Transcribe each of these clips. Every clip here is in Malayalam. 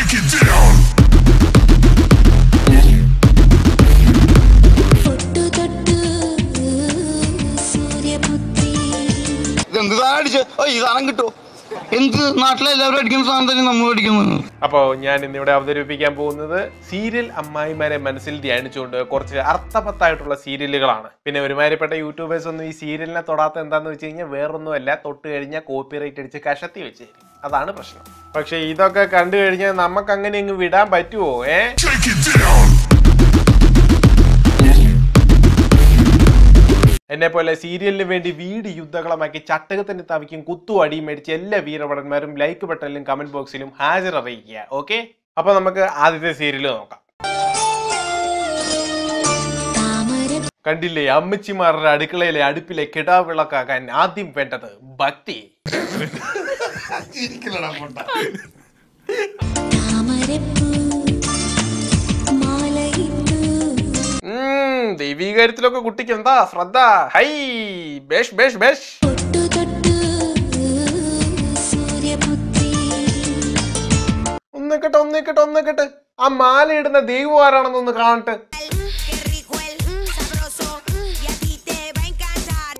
പൊട്ടു തൊട്ടു സൂര്യപുത്രി എന്ത് സാധനം അടിച്ച് ഓ ഈ സാധനം കിട്ടുമോ എന്ത് നാട്ടിലെ എല്ലാവരും അടിക്കുന്ന സാധനം തന്നെ നമ്മൾ അടിക്കുന്നത് അപ്പോൾ ഞാൻ ഇന്നിവിടെ അവതരിപ്പിക്കാൻ പോകുന്നത് സീരിയൽ അമ്മായിമാരെ മനസ്സിൽ ധ്യാനിച്ചുകൊണ്ട് കുറച്ച് അർത്ഥവത്തായിട്ടുള്ള സീരിയലുകളാണ് പിന്നെ ഒരുമാതിരിപ്പെട്ട യൂട്യൂബേഴ്സ് ഒന്നും ഈ സീരിയലിനെ തൊടാത്ത എന്താന്ന് വെച്ച് കഴിഞ്ഞാൽ വേറൊന്നുമല്ല തൊട്ട് കഴിഞ്ഞാൽ കോപ്പി റൈറ്റ് അടിച്ച് കഷത്തി വെച്ച് തരും അതാണ് പ്രശ്നം പക്ഷെ ഇതൊക്കെ കണ്ടു കഴിഞ്ഞാൽ നമുക്ക് അങ്ങനെ ഇങ്ങ് വിടാൻ പറ്റുമോ ഏ എന്നെ പോലെ സീരിയലിന് വേണ്ടി വീട് യുദ്ധകളമാക്കി ചട്ടകത്തിന് തവിക്കും കുത്തും അടിയും മേടിച്ച് എല്ലാ വീരഭടന്മാരും ലൈക്ക് ബട്ടണിലും കമന്റ് ബോക്സിലും ഹാജർ അറിയിക്കുക ഓക്കെ അപ്പൊ നമുക്ക് ആദ്യത്തെ സീരിയൽ നോക്കാം താമര കണ്ടില്ലേ അമ്മച്ചിമാരുടെ അടുക്കളയിലെ അടുപ്പിലെ കിടാവിളക്കാക്കാൻ ആദ്യം വേണ്ടത് ഭക്തി താമരപ്പൂ മാലയിട്ടു ഉം, ദൈവീകാര്യത്തിലൊക്കെ കുട്ടിക്ക് എന്താ ശ്രദ്ധ ഹൈ ബേഷ് ബേഷ് ബേഷ് പൊട്ടു തൊട്ടു സൂര്യപുത്രി ഒന്നിക്കട്ടെ ഒന്നിക്കട്ടെ ഒന്നിക്കട്ടെ ആ മാല ഇടുന്ന ദൈവം ആരാണെന്നൊന്ന് കാണട്ടെ Qué rico el mm, sabroso y a ti te va a encantar.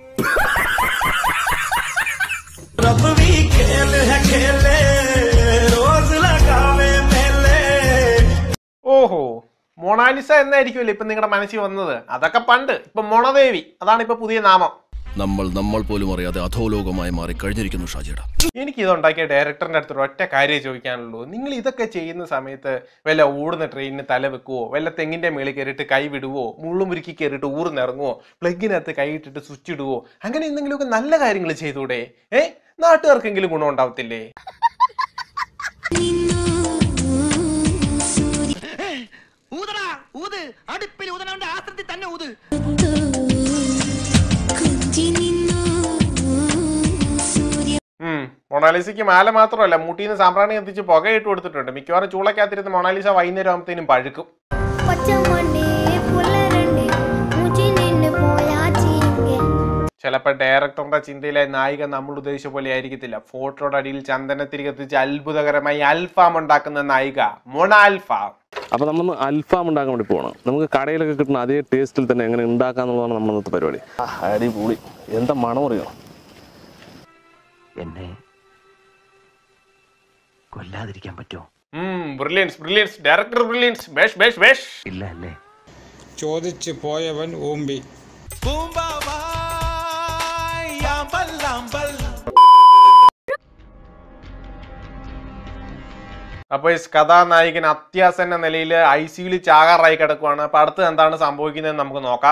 रब भी खेल है खेले रोज लगावे मेले ഓഹോ മൊണാലിസ എന്നായിരിക്കുമല്ലോ ഇപ്പൊ നിങ്ങളുടെ മനസ്സിൽ വന്നത് അതൊക്കെ പണ്ട് ഇപ്പൊ മൊണദേവി അതാണ് ഇപ്പൊ പുതിയ നാമം നമ്മൾ നമ്മൾ പോലും അറിയാതെ അധോലോകമായി മാറി കഴിഞ്ഞിരിക്കുന്നു ഷാജിയുടെ എനിക്ക് ഇതുണ്ടാക്കിയ ഡയറക്ടറിന്റെ അടുത്ത് ഒറ്റ കാര്യം ചോദിക്കാനുള്ളൂ നിങ്ങൾ ഇതൊക്കെ ചെയ്യുന്ന സമയത്ത് വല്ല ഓടുന്ന ട്രെയിനിന് തല വെക്കുവോ വല്ല തെങ്ങിന്റെ മേളിൽ കയറിയിട്ട് കൈ വിടുവോ മുള്ളുമുരുക്കി കയറിയിട്ട് ഊർന്നിറങ്ങുവോ പ്ലഗിനകത്ത് കൈ ഇട്ടിട്ട് സ്വിച്ച് ഇടുവോ അങ്ങനെ എന്തെങ്കിലുമൊക്കെ നല്ല കാര്യങ്ങൾ ചെയ്തൂടെ ഏ നാട്ടുകാർക്കെങ്കിലും ഗുണം ഉണ്ടാവത്തില്ലേ നിന്നു സൂര്യ ഊതടാ ഊത് അടുപ്പിൽ ഊതനവന്റെ ആസ്ത്രത്തിൽ തന്നെ ഊത് പുത്തു കുഞ്ചി നിന്നു സൂര്യ ഉം മൊണാലിസയ്ക്ക് മാല മാത്രമല്ല മുട്ടീന്ന് സാമ്പ്രാണി കത്തിച്ച് പുകയിട്ട് കൊടുത്തിട്ടുണ്ട് മിക്കവാറും ചൂളക്കകത്തിരുന്ന് മൊണാലിസ വൈകുന്നേരം ആകുമ്പത്തേനും പഴുക്കും പച്ചമണ്ണി പുലരണ്ടി മുച്ചി നിന്ന് പോയാച്ചിരിക്കെ ചിലപ്പോൾ ഡയറക്ടറുടെ ചിന്തയിലെ നായിക നമ്മൾ ഉദ്ദേശിച്ച പോലെ ആയിരിക്കത്തില്ല ഫോട്ടോയുടെ അടിയിൽ ചന്ദനത്തിരി കത്തിച്ച് അത്ഭുതകരമായി അൽഫാം ഉണ്ടാക്കുന്ന നായിക മൊണാൽഫാം അപ്പോൾ നമ്മൾ അൽഫാം ഉണ്ടാക്കാൻ വേണ്ടി പോകണം നമുക്ക് കടയിലൊക്കെ കിട്ടുന്ന അതേ ടേസ്റ്റിൽ തന്നെ എങ്ങനെ ഉണ്ടാക്കാന്നുള്ളതാണ് നമ്മുടെ ഇന്നത്തെ പരിപാടി അടിപൊളി എന്താ മണം അറിയോ എന്നെ കൊല്ലാതിരിക്കാൻ പറ്റുമോ ബ്രില്യൻസ് ബ്രില്യൻസ് ഡയറക്ടർ ബ്രില്യൻസ് ബേഷ് ബേഷ് ബേഷ് ഇല്ല അല്ലേ ചോദിച്ചു പോയവൻ ഓമ്പി അപ്പൊ ഈ കഥാനായകൻ അത്യാസന്ന നിലയിൽ ഐ സിയിൽ ചാകാറായി കിടക്കുവാണ് അപ്പൊ അടുത്ത് എന്താണ് സംഭവിക്കുന്നത് നമുക്ക് നോക്കാം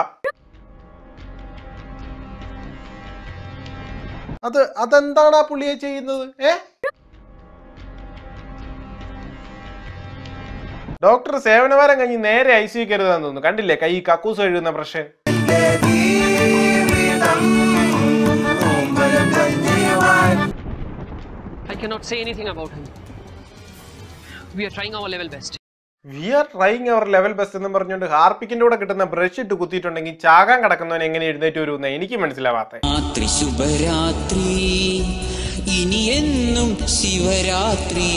അത് അതെന്താണ് ആ പുള്ളിയെ ചെയ്യുന്നത് ഏ ഡോക്ടർ സേവനവാരം കഴിഞ്ഞ് നേരെ ഐ സി കരുതാൻ തോന്നുന്നു കണ്ടില്ലേ കൈ കക്കൂസ് കഴുകുന്ന പ്രശ്നം I cannot say anything about him. We are trying our level best. We are trying our level best എന്ന് പറഞ്ഞുകൊണ്ട് ഹാർപ്പിക്കിന്റെ കൂടെ കിട്ടുന്ന ബ്രഷ് ഇട്ട് കുത്തിയിട്ടുണ്ടെങ്കിൽ ചാകാൻ കിടക്കുന്നവൻ എങ്ങനെ എഴുന്നേറ്റ് വരുമെന്ന് എനിക്ക് മനസ്സിലാവാത്ത രാത്രി ശുഭരാത്രി ഇനി എന്നും Shivaratri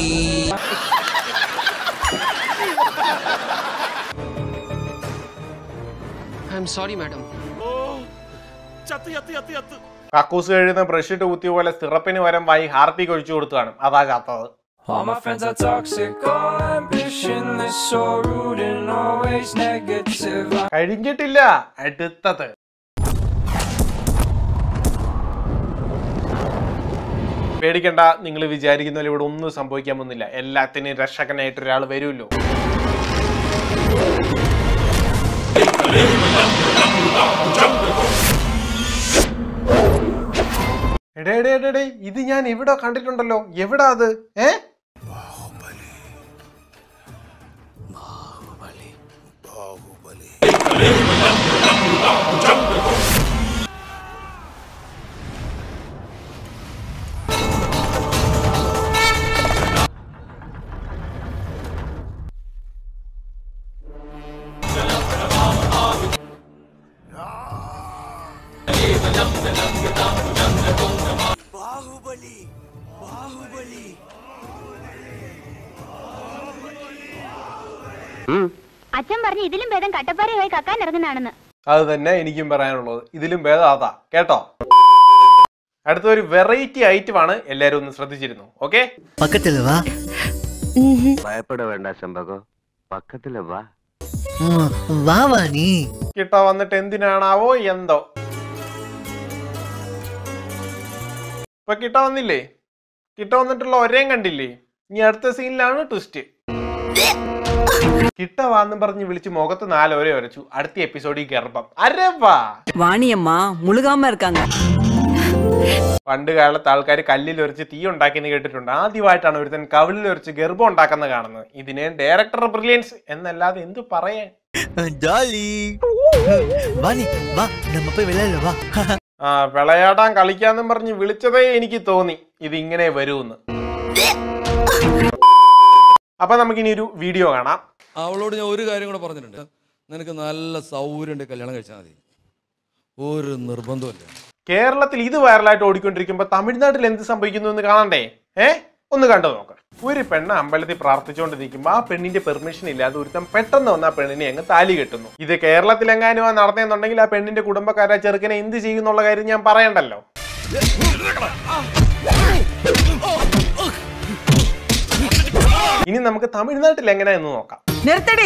I am sorry, madam. കക്കൂസ് കഴുകുന്ന ബ്രഷ് ഇട്ട് കുത്തിയ പോലെ സിറപ്പിന് പകരം വായി ഹാർപ്പിക്ക് ഒഴിച്ചു കൊടുത്താണ് അതാ ചാത്തത് All my friends are toxic, all ambitionless, so rude and always negative. കഴിഞ്ഞിട്ടില്ല അടുത്തത് പേടിക്കണ്ട നിങ്ങൾ വിചാരിക്കുന്ന പോലെ ഇവിടെ ഒന്നും സംഭവിക്കാൻ പോകുന്നില്ല എല്ലാത്തിനും രക്ഷകനായിട്ട് ഒരാൾ വരുമല്ലോ എടേ എടേ എടേ, എടേ ഇത് ഞാൻ എവിടെ കണ്ടിട്ടുണ്ടല്ലോ എവിടാ അത് ഏ അച്ഛൻ പറഞ്ഞു ഇതിലും ഭേദം കട്ടപ്പാറയായി കക്കാൻ ഇറങ്ങുന്നതാണെന്ന് അത് തന്നെ എനിക്കും പറയാനുള്ളത് ഇതിലും ഭേദം അതാ കേട്ടോ അടുത്ത ഒരു വെറൈറ്റി ഐറ്റമാണ് എല്ലാരും ഒന്ന് ശ്രദ്ധിച്ചിരുന്നു ഓക്കെ പക്കത്തില് വാ ഭയപ്പെട വേണ്ട ശമ്പകോ പക്കത്തില് വാ വാ വാ നീ കിട്ട വന്നിട്ട് എന്തിനാണാവോ എന്തോ ഇപ്പൊ കിട്ട വന്നില്ലേ കിട്ട വന്നിട്ടുള്ള ഒരേം കണ്ടില്ലേ ഇനി അടുത്ത സീനിലാണ് ട്വിസ്റ്റ് കിട്ട വാന്നും പറഞ്ഞ് വിളിച്ച് മുഖത്ത് നാലോരെ ഒരച്ചു അടുത്ത എപ്പിസോഡിൽ ഗർഭം അരെ വാ வாணியம்மா முழுகாம இருக்காங்க പണ്ട് കാലത്ത് ആൾക്കാർ കല്ലിൽ ഉരച്ച് തീ ഉണ്ടാക്കിയെന്ന് കേട്ടിട്ടുണ്ട് ആദ്യമായിട്ടാണ് ഒരുത്തൻ കവിളിൽ ഉരച്ച് ഗർഭം ഉണ്ടാക്കുന്ന കാണുന്നത് ഇതിനെ ഡയറക്ടർ ബ്രില്യൻസ് എന്നല്ലാതെ എന്തു പറയാൻ ஜாலி வா நீ வா நம்ம போய் விளையாடல வா ആ വിളയാടാൻ കളിക്കാന്നും പറഞ്ഞ് വിളിച്ചതേ എനിക്ക് തോന്നി ഇത് ഇങ്ങനെ വരുമെന്ന് അപ്പൊ നമുക്കിനി ഒരു വീഡിയോ കാണാം അവളോട് ഞാൻ ഒരു കാര്യം കൂടെ പറഞ്ഞിട്ടുണ്ട് നിനക്ക് നല്ല സൗകര്യം കല്യാണം കഴിച്ചാൽ മതി ഒരു നിർബന്ധമില്ല കേരളത്തിൽ ഇത് വൈറലായിട്ട് ഓടിക്കൊണ്ടിരിക്കുമ്പോ തമിഴ്നാട്ടിൽ എന്ത് സംഭവിക്കുന്നു എന്ന് കാണണ്ടേ ഏ ഒന്ന് കണ്ടു നോക്ക് ഒരു പെണ്ണ് അമ്പലത്തിൽ പ്രാർത്ഥിച്ചുകൊണ്ട് നിൽക്കുമ്പോൾ ആ പെണ്ണിന്റെ പെർമിഷൻ ഇല്ലാതെ ഒരുത്തൻ പെട്ടെന്ന് വന്ന് ആ പെണ്ണിനെ അങ്ങ് താലി കെട്ടുന്നു ഇത് കേരളത്തിൽ എങ്ങാനും ആ നടന്നതെന്നുണ്ടെങ്കിൽ ആ പെണ്ണിന്റെ കുടുംബക്കാരെ ചെറുക്കനെ എന്ത് ചെയ്യുന്നുള്ള കാര്യം ഞാൻ പറയണ്ടല്ലോ ഇനി നമുക്ക് തമിഴ്നാട്ടിൽ എങ്ങനെയെന്ന് നോക്കാം நிறுத்தடி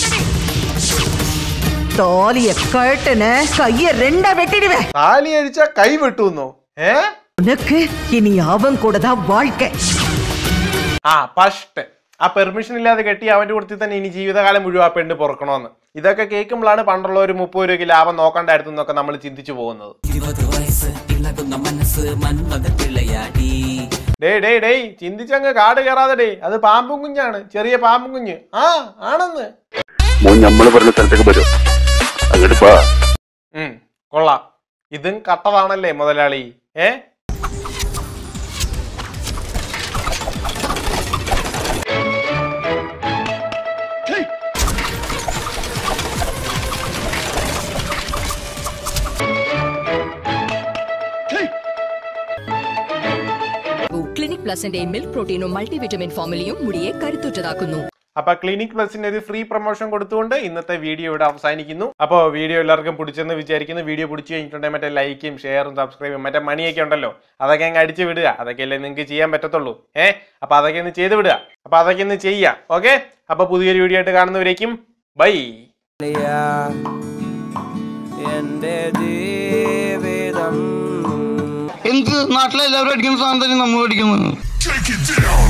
தாலிய கழட்டுன கைய ரெண்டா வெட்டிடுவேன் താലി അഴിച്ച കൈ വെട്ടുന്നോ ഏ உனக்கு இனி அவன் கூட தான் வாழ்க்கை ആ ഫസ്റ്റ് ആ പെർമിഷൻ ഇല്ലാതെ കെട്ടി അവന്റെ കൂട്ടത്തിൽ തന്നെ ഇനി ജീവിതകാലം മുഴുവൻ ആ പെണ്ണ് പൊറക്കണമെന്ന് ഇതൊക്കെ കേൾക്കുമ്പോഴാണ് പണ്ടുള്ള ഒരു മുപ്പത് രൂപയ്ക്ക് ലാഭം നോക്കണ്ടായിരുന്നു എന്നൊക്കെ നമ്മൾ ചിന്തിച്ചു പോകുന്നത് ഇരുപത് വയസ്സ് ഇളകുന്ന മനസ്സ് മന്മത പിള്ളയാടി ഡേ ഡേ ഡേയ് ചിന്തിച്ചങ്ങ് കാട് കയറാതെ ഡേ അത് പാമ്പും കുഞ്ഞാണ് ചെറിയ പാമ്പും കുഞ്ഞ് ആ ആണെന്ന് മോൻ നമ്മള് പറഞ്ഞ സ്ഥലത്തേക്ക് വരും അങ്ങോട്ട് വാ ഉം കൊള്ളാം ഇതും കട്ടതാണല്ലേ മുതലാളി ഏ ക്ലിനിക് പ്ലസിന്റെയും മിൽക്ക് പ്രോട്ടീനും മൾട്ടിവിറ്റമിൻ ഫോമിലിയും മുടിയെ കരുത്തുറ്റതാക്കുന്നു അപ്പൊ ക്ലിനിക് പ്ലസിന് ഒരു ഫ്രീ പ്രൊമോഷൻ കൊടുത്തുകൊണ്ട് ഇന്നത്തെ വീഡിയോ ഇവിടെ അവസാനിക്കുന്നു അപ്പോൾ വീഡിയോ എല്ലാവർക്കും പിടിച്ചെന്ന് വിചാരിക്കുന്നു വീഡിയോ പിടിച്ചു കഴിഞ്ഞിട്ടുണ്ടെങ്കിൽ മറ്റേ ലൈക്കും ഷെയറും സബ്സ്ക്രൈബും മറ്റേ മണിയൊക്കെ ഉണ്ടല്ലോ അതൊക്കെ അങ്ങ് അടിച്ചു വിടുക അതൊക്കെയല്ലേ നിങ്ങൾക്ക് ചെയ്യാൻ പറ്റത്തുള്ളൂ ഏ അപ്പൊ അതൊക്കെ ഒന്ന് ചെയ്ത് വിടുക അപ്പൊ അതൊക്കെ ഒന്ന് ചെയ്യാം ഓക്കെ അപ്പൊ പുതിയൊരു വീഡിയോ ആയിട്ട് കാണുന്നവരേക്കും ബൈ എന്റെ ജീവിതം എന്ത് നാട്ടിലെ എല്ലാവരും അടിക്കുന്ന സാധനം തന്നെ നമ്മൾ അടിക്കുന്നത്